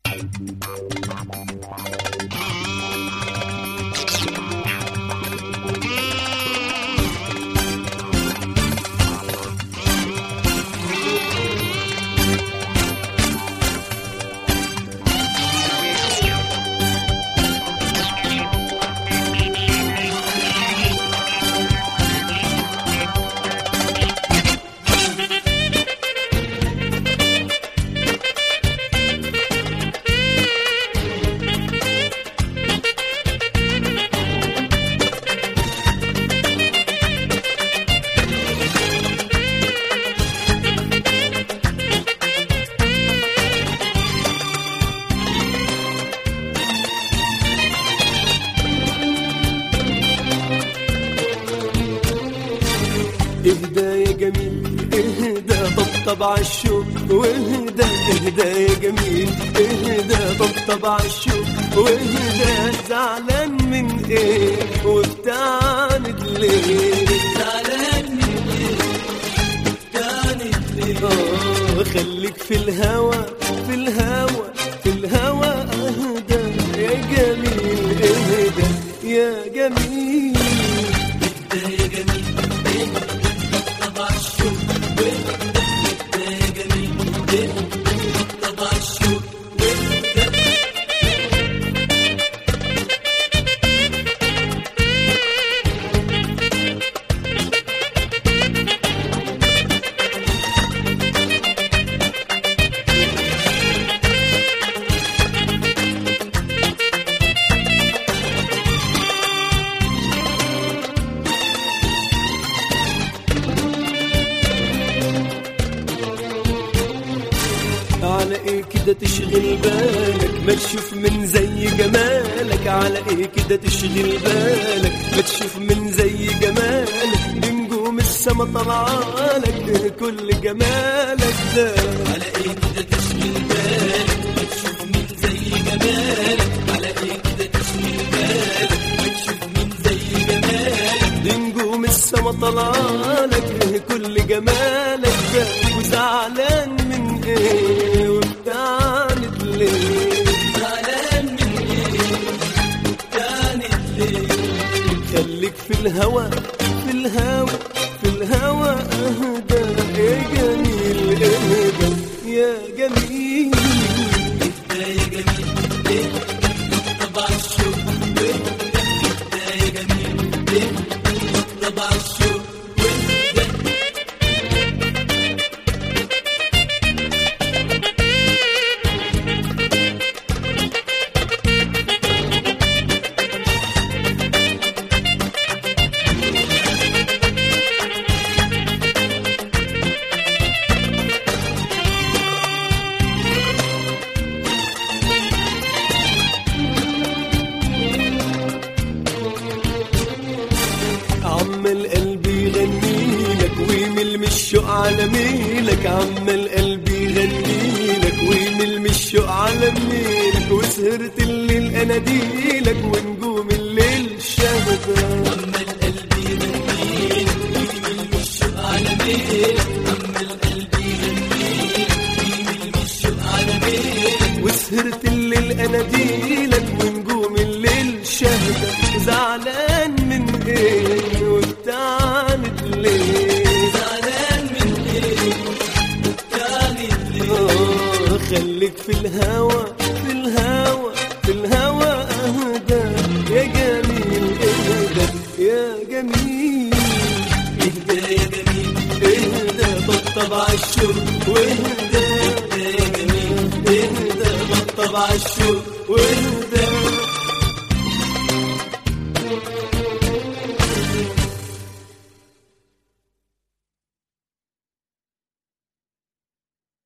اهدى يا جميل اهدى طبطب عالشوق واهدى اهدى يا جميل اهدى طبطب عالشوق واهدى زعلان من ايه وبتعاند ليه زعلان من ايه بتعاند ليه اه خليك في الهوى في الهوى في الهوى اهدى يا جميل اهدى يا جميل اهدى يا جميل طبع الشوق اهدى يا جميل طبع الشوق على ايه كده تشغل بالك ما تشوف من زي جمالك على ايه كده تشغل بالك ما تشوف من زي جمالك دي نجوم السما طلعالك كل جمالك ده على ايه كده تشغل بالك ما تشوف من زي جمالك على ايه كده تشغل بالك ما تشوف من زي جمالك دي نجوم السما طلعالك كل جمالك ده وزعلان من ايه وبتعاند ليه زعلان من ايه وبتعاند ليه خليك في الهوى في الهوى في الهوى اهدى يا جميل اهدى يا جميل اهدى يا جميل اهدى طبع الشوق اهدى يا جميل اهدى طبع الشوق اهدى عم القلب يغني لك ويمل من الشوق على ميلك عم القلب يغني لك ويمل من الشوق على ميلك وسهرت الليل اناديلك ونجوم الليل شهدة عم القلب يغني لك ويمل من الشوق على ميلك عم القلب يغني لك ويمل من الشوق على ميلك وسهرت الليل اناديلك ونجوم الليل شهدة زعلان من ايه وبتعاند ليه زعلان من ايه وبتعاند ليه آه، خليك في الهوى في الهوى في الهوى اهدى يا جميل اهدى يا جميل اهدى يا جميل اهدى طبطب عالشوق واهدى اهدى يا جميل اهدى طبطب عالشوق واهدى